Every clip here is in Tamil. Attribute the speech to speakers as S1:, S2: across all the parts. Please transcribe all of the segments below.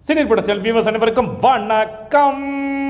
S1: சினிர் பட செல் வியூவர்ஸ் அனைவருக்கும் வணக்கம்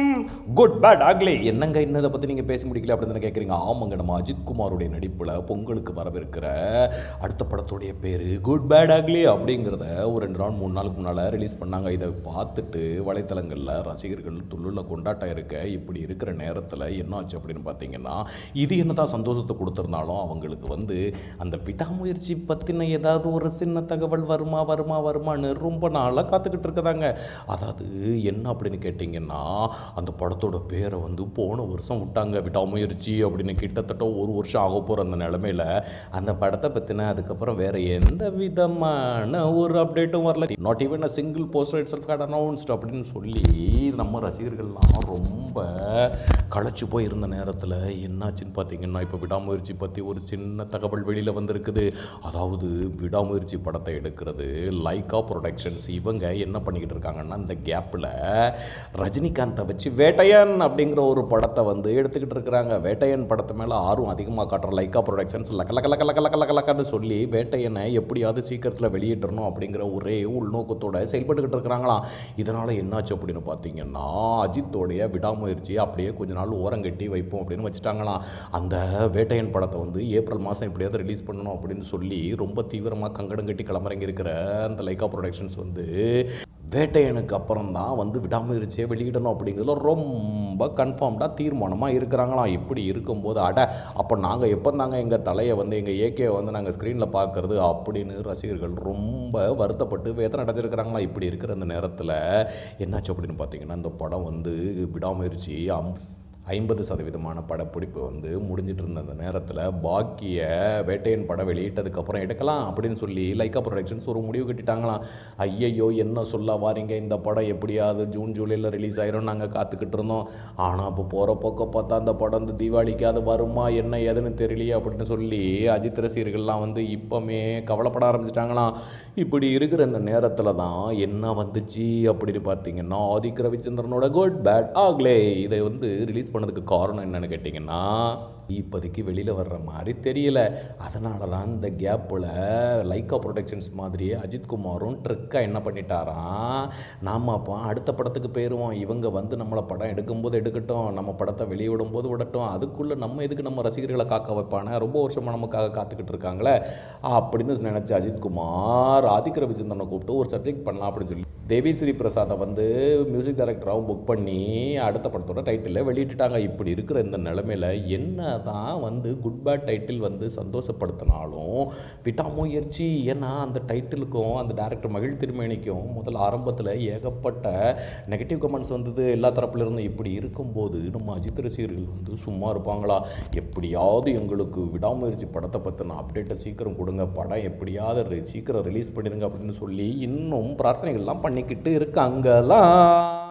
S1: குட் பேட் அக்லி என்னங்க இன்னதை பற்றி நீங்கள் பேசி முடிக்கல அப்படின்னு தானே கேட்குறீங்க ஆமாங்க நம்ம அஜித் குமாருடைய நடிப்பில் பொங்கலுக்கு வரவிருக்கிற அடுத்த படத்துடைய பேர் குட் பேட் அக்லி அப்படிங்கிறத ஒரு ரெண்டு நாள் மூணு நாளுக்கு முன்னால் ரிலீஸ் பண்ணாங்க இதை பார்த்துட்டு வலைத்தளங்களில் ரசிகர்கள் துள்ளுள்ள கொண்டாட்டம் இருக்க இப்படி இருக்கிற நேரத்தில் என்ன ஆச்சு அப்படின்னு பார்த்தீங்கன்னா இது என்ன தான் சந்தோஷத்தை கொடுத்துருந்தாலும் அவங்களுக்கு வந்து அந்த விடாமுயற்சி பற்றின ஏதாவது ஒரு சின்ன தகவல் வருமா வருமா வருமான்னு ரொம்ப நாளாக காத்துக்கிட்டு இருக்கதாங்க அதாவது என்ன அப்படின்னு கேட்டிங்கன்னா அந்த படத்தோட பேரை வந்து போன வருஷம் விட்டாங்க விடாமுயற்சி அப்படின்னு கிட்டத்தட்ட ஒரு வருஷம் ஆக போகிற அந்த நிலமையில அந்த படத்தை பற்றின அதுக்கப்புறம் வேறு எந்த விதமான ஒரு அப்டேட்டும் வரல not even a single poster itself got announced அப்படின்னு சொல்லி நம்ம ரசிகர்கள்லாம் ரொம்ப களைச்சு போயிருந்த நேரத்தில் என்னாச்சுன்னு பார்த்தீங்கன்னா இப்போ விடாமுயற்சி பற்றி ஒரு சின்ன தகவல் வெளியில் வந்திருக்குது அதாவது விடாமுயற்சி படத்தை எடுக்கிறது லைக்கா ப்ரொடக்ஷன்ஸ் இவங்க என்ன பண்ணிக்கிட்டு இருக்காங்கன்னா இந்த கேப்பில் ரஜினிகாந்தை வச்சு வேட்டையன் அப்படிங்கிற ஒரு படத்தை வந்து எடுத்துக்கிட்டு இருக்கிறாங்க வேட்டையன் படத்து மேலே ஆர்வம் அதிகமாக காட்டுற லைக்கா ப்ரொடக்ஷன்ஸ் லக்க லக்க லக்க லக்க லக்க லக்கன்னு சொல்லி வேட்டையனை எப்படியாவது சீக்கிரத்தில் வெளியிடணும் அப்படிங்கிற ஒரே உள்நோக்கத்தோட செயல்பட்டுக்கிட்டு இருக்கிறாங்களாம் இதனால் என்னாச்சு அப்படின்னு பார்த்தீங்கன்னா அஜித்தோடைய விடாமுயற்சி அப்படியே கொஞ்ச நாள் ஓரங்கட்டி வைப்போம் அப்படின்னு வச்சுட்டாங்களாம் அந்த வேட்டையன் படத்தை வந்து ஏப்ரல் மாதம் எப்படியாவது ரிலீஸ் பண்ணணும் அப்படின்னு சொல்லி ரொம்ப தீவிரமாக கங்கடம் கட்டி கிளம்புறங்க இருக்கிற அந்த லைக்கா ப்ரொடக்ஷன்ஸ் வந்து வேட்டையனுக்கு அப்புறம் தான் வந்து விடாமுயற்சியை வெளியிடணும் அப்படிங்கிறதுல ரொம்ப கன்ஃபார்ம்டாக தீர்மானமாக இருக்கிறாங்களாம் இப்படி இருக்கும்போது அட அப்போ நாங்கள் எப்போ தாங்க எங்கள் தலையை வந்து எங்கள் ஏகே வந்து நாங்கள் ஸ்க்ரீனில் பார்க்குறது அப்படின்னு ரசிகர்கள் ரொம்ப வருத்தப்பட்டு வேதனை அடைஞ்சிருக்கிறாங்களா இப்படி இருக்கிற அந்த நேரத்தில் என்னாச்சு அப்படின்னு பார்த்தீங்கன்னா இந்த படம் வந்து விடாமுயற்சி அம் ஐம்பது சதவீதமான படப்பிடிப்பு வந்து முடிஞ்சிட்டு இருந்த அந்த நேரத்தில் பாக்கிய வேட்டையன் படம் வெளியிட்டதுக்கப்புறம் எடுக்கலாம் அப்படின்னு சொல்லி லைக்கா ப்ரொடக்ஷன்ஸ் ஒரு முடிவு கட்டிட்டாங்களாம் ஐயையோ என்ன சொல்ல வாரீங்க இந்த படம் எப்படியாவது ஜூன் ஜூலையில் ரிலீஸ் ஆயிரும் நாங்கள் காத்துக்கிட்டு இருந்தோம் ஆனால் இப்போ போகிற போக்க பார்த்தா அந்த படம் இந்த தீபாவளிக்கு அது வருமா என்ன ஏதுன்னு தெரியலையே அப்படின்னு சொல்லி அஜித் ரசிகர்கள்லாம் வந்து இப்போமே கவலைப்பட ஆரம்பிச்சிட்டாங்களாம் இப்படி இருக்கிற இந்த நேரத்தில் தான் என்ன வந்துச்சு அப்படின்னு பார்த்தீங்கன்னா ஆதிக் ரவிச்சந்திரனோட குட் பேட் ஆக்லே இதை வந்து ரிலீஸ் பண்ணதுக்கு காரணம் என்னன்னு கேட்டிங்கன்னா இப்போதைக்கு வெளியில் வர்ற மாதிரி தெரியல அதனால தான் இந்த கேப்பில் லைக்கா ப்ரொடக்ஷன்ஸ் மாதிரியே அஜித் குமாரும் ட்ரிக்காக என்ன பண்ணிட்டாராம் நாம அப்போ அடுத்த படத்துக்கு போயிடுவோம் இவங்க வந்து நம்மளை படம் எடுக்கும்போது எடுக்கட்டும் நம்ம படத்தை வெளியிடும் போது விடட்டும் அதுக்குள்ளே நம்ம எதுக்கு நம்ம ரசிகர்களை காக்க வைப்பானே ரொம்ப வருஷமாக நமக்காக காத்துக்கிட்டு இருக்காங்களே அப்படின்னு நினச்ச அஜித் குமார் ஆதிக்க ரவிச்சந்திரனை கூப்பிட்டு ஒரு சப்ஜெக்ட் பண்ணலாம் அப்படின்னு சொல்லி தேவி ஸ்ரீ பிரசாத்தை வந்து மியூசிக் டைரக்டராகவும் புக் பண்ணி அடுத்த படத்தோட டைட்டிலை வெளியிட்டுட்டாங்க இப்படி இருக்கிற இந்த நிலமையில என்ன தான் வந்து குட் பேட் டைட்டில் வந்து சந்தோஷப்படுத்தினாலும் விட்டாமுயற்சி ஏன்னா அந்த டைட்டிலுக்கும் அந்த டேரக்டர் மகிழ் திருமேனிக்கும் முதல்ல ஆரம்பத்தில் ஏகப்பட்ட நெகட்டிவ் கமெண்ட்ஸ் வந்தது எல்லா தரப்புல இருந்தும் இப்படி இருக்கும்போது நம்ம அஜித் ரசிகர்கள் வந்து சும்மா இருப்பாங்களா எப்படியாவது எங்களுக்கு விடாமுயற்சி படத்தை பற்றின அப்டேட்டை சீக்கிரம் கொடுங்க படம் எப்படியாவது re- சீக்கிரம் ரிலீஸ் பண்ணிடுங்க அப்படின்னு சொல்லி இன்னும் பிரார்த்தனைகள்லாம் பண்ணிக்கிட்டு இருக்காங்கலாம்